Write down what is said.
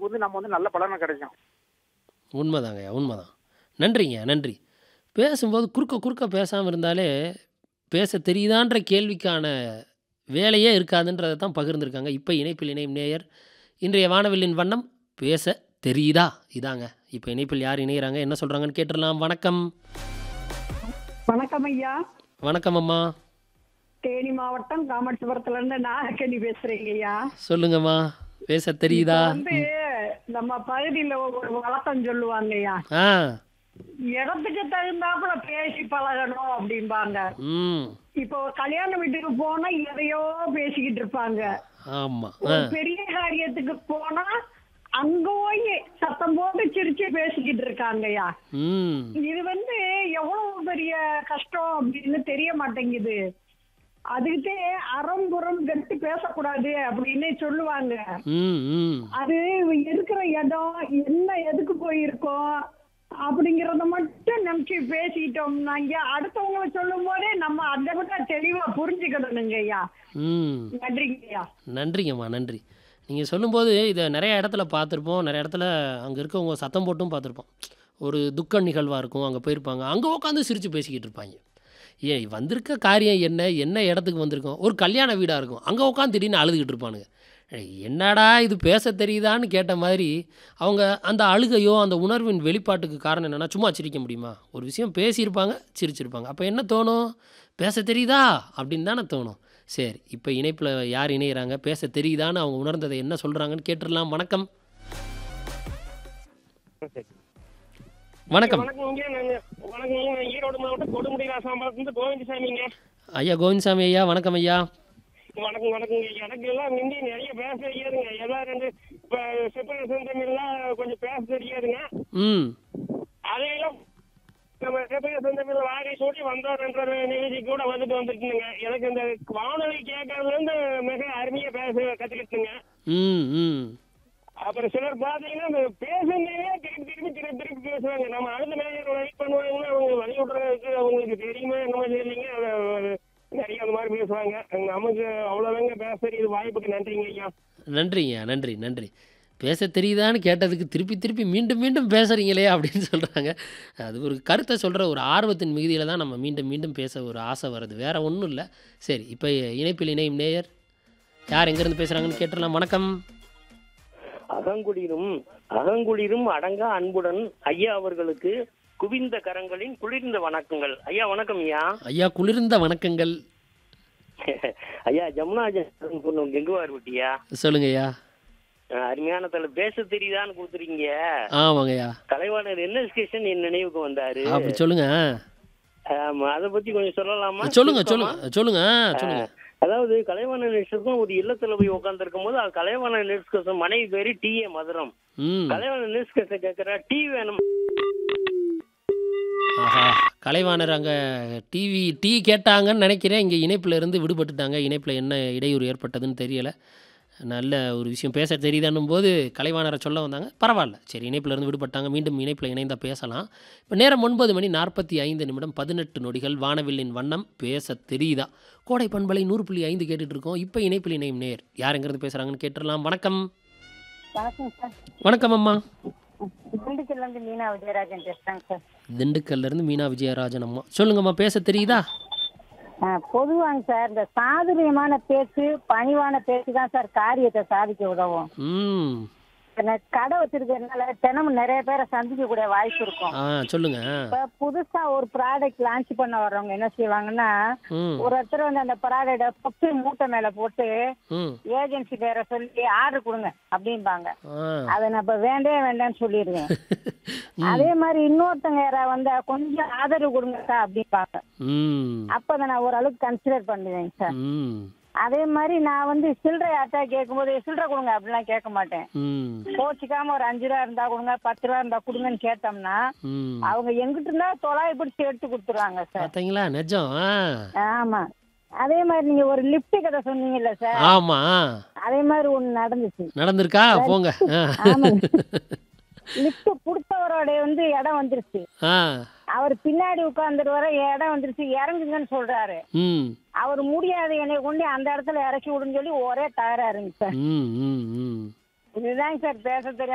அதுக்கு வந்து நம்ம வந்து நல்ல பலனை கிடைக்கும் உண்மைதாங்கய்யா உண்மைதான் நன்றிங்க நன்றி பேசும்போது குறுக்க குறுக்க பேசாமல் இருந்தாலே பேச தெரியுதான்ற கேள்விக்கான வேலையே இருக்காதுன்றதை தான் பகிர்ந்திருக்காங்க இப்போ இணைப்பில் இணையும் நேயர் இன்றைய வானவில்லின் வண்ணம் பேச தெரியுதா இதாங்க இப்போ இணைப்பில் யார் இணையிறாங்க என்ன சொல்கிறாங்கன்னு கேட்டுடலாம் வணக்கம் வணக்கம் ஐயா வணக்கம் அம்மா தேனி மாவட்டம் காமாட்சிபுரத்துல இருந்து நாகக்கனி பேசுறேங்க ஐயா சொல்லுங்கம்மா பேச தெரியுதா இப்ப வந்து நம்ம பகுதியில ஒரு வழக்கம் சொல்லுவாங்க ஐயா ஆ இடத்துக்கு தகுந்தாப்புல பேசி பழகணும் அப்படிம்பாங்க ம் இப்போ கல்யாண வீட்டுக்கு போனா எதையோ பேசிக்கிட்டு இருப்பாங்க ஆமாம் ஆ ஒரு பெரிய காரியத்துக்கு போனா அங்க போய் சத்தம் போட்டு சிரிச்சு பேசிக்கிட்டு இருக்காங்கய்யா ம் இது வந்து எவ்வளவு பெரிய கஷ்டம் அப்படின்னு தெரிய மாட்டேங்குது அதுக்கிட்டே அறம்புறம் கட்டு பேசக்கூடாது அப்படின்னு சொல்லுவாங்க ம் ம் அது இருக்கிற இடம் என்ன எதுக்கு போயிருக்கோம் அப்படிங்கறத மட்டும் நினைச்சு பேசிக்கிட்டோம்னாங்க அடுத்தவங்களை சொல்லும் போதே நம்ம அதை விட தெளிவா புரிஞ்சுக்கிடணுங்க ஐயா ம் நன்றிங்க ஐயா நன்றிங்கம்மா நன்றி நீங்கள் சொல்லும்போது இதை நிறைய இடத்துல பார்த்துருப்போம் நிறைய இடத்துல அங்கே இருக்கவங்க சத்தம் போட்டும் பார்த்துருப்போம் ஒரு துக்க நிகழ்வாக இருக்கும் அங்கே போயிருப்பாங்க அங்கே உட்காந்து சிரித்து பேசிக்கிட்டு இருப்பாங்க ஏன் வந்திருக்க காரியம் என்ன என்ன இடத்துக்கு வந்திருக்கோம் ஒரு கல்யாண வீடாக இருக்கும் அங்கே உட்காந்து திடீர்னு அழுதுகிட்டு இருப்பானுங்க ஏய், என்னடா இது பேச தெரியுதான்னு கேட்ட மாதிரி அவங்க அந்த அழுகையோ அந்த உணர்வின் வெளிப்பாட்டுக்கு காரணம் என்னென்னா சும்மா சிரிக்க முடியுமா ஒரு விஷயம் பேசியிருப்பாங்க சிரிச்சிருப்பாங்க அப்போ என்ன தோணும் பேச தெரியுதா அப்படின்னு தானே தோணும் சரி இப்போ இணைப்பில் யார் இணையிறாங்க பேச தெரியுதான்னு அவங்க உணர்ந்ததை என்ன சொல்கிறாங்கன்னு கேட்டுடலாம் வணக்கம் வணக்கம் வணக்கங்க நாங்க வணக்கங்க நான் ஈரோடு மாவட்டம் கொடுமுடி ராசாம்பரத்துலேருந்து கோவிந்தசாமிங்க ஐயா கோவிந்தசாமி ஐயா வணக்கம் ஐயா வணக்கம் வணக்கங்க எனக்கு எல்லாம் முந்தி நிறைய பேச தெரியாதுங்க எல்லாம் ரெண்டு இப்போ செப்பரேஷன் தமிழ்லாம் கொஞ்சம் பேச தெரியாதுங்க ம் அதையெல்லாம் நம்ம செப்பரேஷன் தமிழ் வாகை சூட்டி வந்தோர்ன்ற நிகழ்ச்சி கூட வந்துட்டு வந்துட்டுங்க எனக்கு இந்த வானொலி கேட்கறதுலேருந்து மிக அருமையாக பேச கற்றுக்கிட்டுங்க ம் ம் அப்புறம் சிலர் பார்த்தீங்கன்னா இந்த பேசுனதே திருப்பி திருப்பி திருப்பி திருப்பி பேசுவாங்க நம்ம அடுத்த நேரம் வெயிட் பண்ணுவாங்கன்னா அவங்க வழி விட்றதுக்கு அவங்களுக்கு தெரியுமா என்னமோ தெரியலைங்க அது அது நிறைய அந்த மாதிரி பேசுவாங்க நமக்கு அவ்வளோதாங்க பேச தெரியுது வாய்ப்புக்கு நன்றிங்க ஐயா நன்றிங்க நன்றி நன்றி பேச தெரியுதான்னு கேட்டதுக்கு திருப்பி திருப்பி மீண்டும் மீண்டும் பேசுகிறீங்களே அப்படின்னு சொல்கிறாங்க அது ஒரு கருத்தை சொல்கிற ஒரு ஆர்வத்தின் மிகுதியில் தான் நம்ம மீண்டும் மீண்டும் பேச ஒரு ஆசை வருது வேற ஒன்றும் இல்லை சரி இப்போ இணைப்பில் இணையும் நேயர் யார் எங்கேருந்து பேசுகிறாங்கன்னு கேட்டுடலாம் வணக்கம் அகங்குளிரும் அகங்குளிரும் அடங்கா அன்புடன் ஐயா அவர்களுக்கு குவிந்த கரங்களின் குளிர்ந்த வணக்கங்கள் ஐயா வணக்கம் ஐயா ஐயா குளிர்ந்த வணக்கங்கள் ஐயா ஜமுனா ஜெகன் பொண்ணு கெங்குவார் குட்டியா சொல்லுங்க ஐயா அஹ் அருமையான தலை பேச தெரியுதான்னு கொடுத்துருக்கீங்க ஆமாங்க ஐயா கலைவாணர் என்எஸ்கேஷன் என் நினைவுக்கு வந்தாரு அப்படி சொல்லுங்க ஆமா, அதை பத்தி கொஞ்சம் சொல்லலாமா சொல்லுங்க சுருக்கமா? சொல்லுங்க சொல்லுங்க சொல்லுங்க அதாவது கலைவாணர் நெட்ஸ்க்கும் ஒரு இல்லத்துல போய் உட்காந்துருக்கும் போது அது கலைவாணர் நெட்ஸ்கோசம் மனைவி பேரு டி ஏ மதுரம் ம் கலைவாணர் நெட்ஸ்கோசம் கேட்கிறா டீ வேணும் ஆஹா கலைவாணர் அங்கே டிவி டீ கேட்டாங்கன்னு நினைக்கிறேன் இங்கே இணைப்பில் இருந்து விடுபட்டுட்டாங்க இணைப்பில் என்ன இடையூறு ஏற்பட்டதுன்னு தெரியலை நல்ல ஒரு விஷயம் பேச தெரியுதான்னும் போது கலைவாணரை சொல்ல வந்தாங்க பரவாயில்ல சரி இணைப்பில் இருந்து விடுபட்டாங்க மீண்டும் இணைப்பில் இணைந்தால் பேசலாம் இப்போ நேரம் ஒன்பது மணி நாற்பத்தி ஐந்து நிமிடம் பதினெட்டு நொடிகள் வானவில்லின் வண்ணம் பேச தெரியுதா கோடை பண்பலை நூறு புள்ளி ஐந்து கேட்டுட்டு இருக்கோம் இப்போ இணைப்பில் இணையும் நேர் யார் எங்கேருந்து பேசுகிறாங்கன்னு கேட்டுடலாம் வணக்கம் வணக்கம் சார் வணக்கம் அம்மா திண்டுக்கல்ல இருந்து மீனா விஜயராஜன் பேசுறேங்க சார் திண்டுக்கல்ல இருந்து மீனா விஜயராஜன் அம்மா சொல்லுங்கம்மா பேச தெரியுதா ஆ, பொதுவாங்க சார் இந்த சாதுரியமான பேச்சு பணிவான பேச்சு தான் சார் காரியத்தை சாதிக்க உதவும் ம் இப்ப நான் கடை வச்சிருக்கிறதுனால தினமும் நிறைய பேரை சந்திக்கக்கூடிய வாய்ப்பு இருக்கும் ஆ சொல்லுங்க இப்ப புதுசா ஒரு ப்ராடக்ட் லான்ச் பண்ண வர்றவங்க என்ன செய்வாங்கன்னா ம் ஒரு ஒருத்தர் வந்து அந்த ப்ராடக்ட பத்து மூட்டை மேல போட்டு ம் ஏஜென்சி பேரை சொல்லி ஆர்டர் கொடுங்க அப்படிம்பாங்க ஆ அதை நம்ம வேண்டவே வேண்டாம்னு சொல்லிடுவேன் அதே மாதிரி இன்னொருத்தங்க யாராவது வந்தா கொஞ்சம் ஆதரவு கொடுங்கக்கா அப்படிம்பாங்க ம் அப்ப அதை நான் ஓரளவுக்கு கன்சிடர் பண்ணுவேங்க சார் ம் அதே மாதிரி நான் வந்து சில்லறை ஆட்டா கேட்கும்போது சில்லறை கொடுங்க அப்படிலாம் கேட்க மாட்டேன் ம் கோச்சிக்காம ஒரு அஞ்சு ரூபா இருந்தா கொடுங்க பத்து ரூபா இருந்தா கொடுங்கன்னு கேட்டோம்னா ம் அவங்க எங்கிட்ட இருந்தா தொலாய் பிடிச்சி எடுத்து கொடுத்துருவாங்க சார் பார்த்தீங்களா நிஜம் ஆ ஆமா அதே மாதிரி நீங்க ஒரு லிப்ட் கதை சொன்னீங்கல்ல சார் ஆமா அதே மாதிரி ஒண்ணு நடந்துச்சு நடந்திருக்கா போங்க ஆ. ஆமாங்க லிப்ட் கொடுத்தவரோட வந்து இடம் வந்துருச்சு ஆ அவர் பின்னாடி உட்கார்ந்துட்டு இடம் வந்துருச்சு இறங்குங்கன்னு சொல்றாரு ம் அவர் முடியாது என்னை கொண்டு அந்த இடத்துல இறக்கி விடுன்னு சொல்லி ஒரே தகராறுங்க சார் ம் ம் ம் இதுதாங்க சார் பேச தெரியாம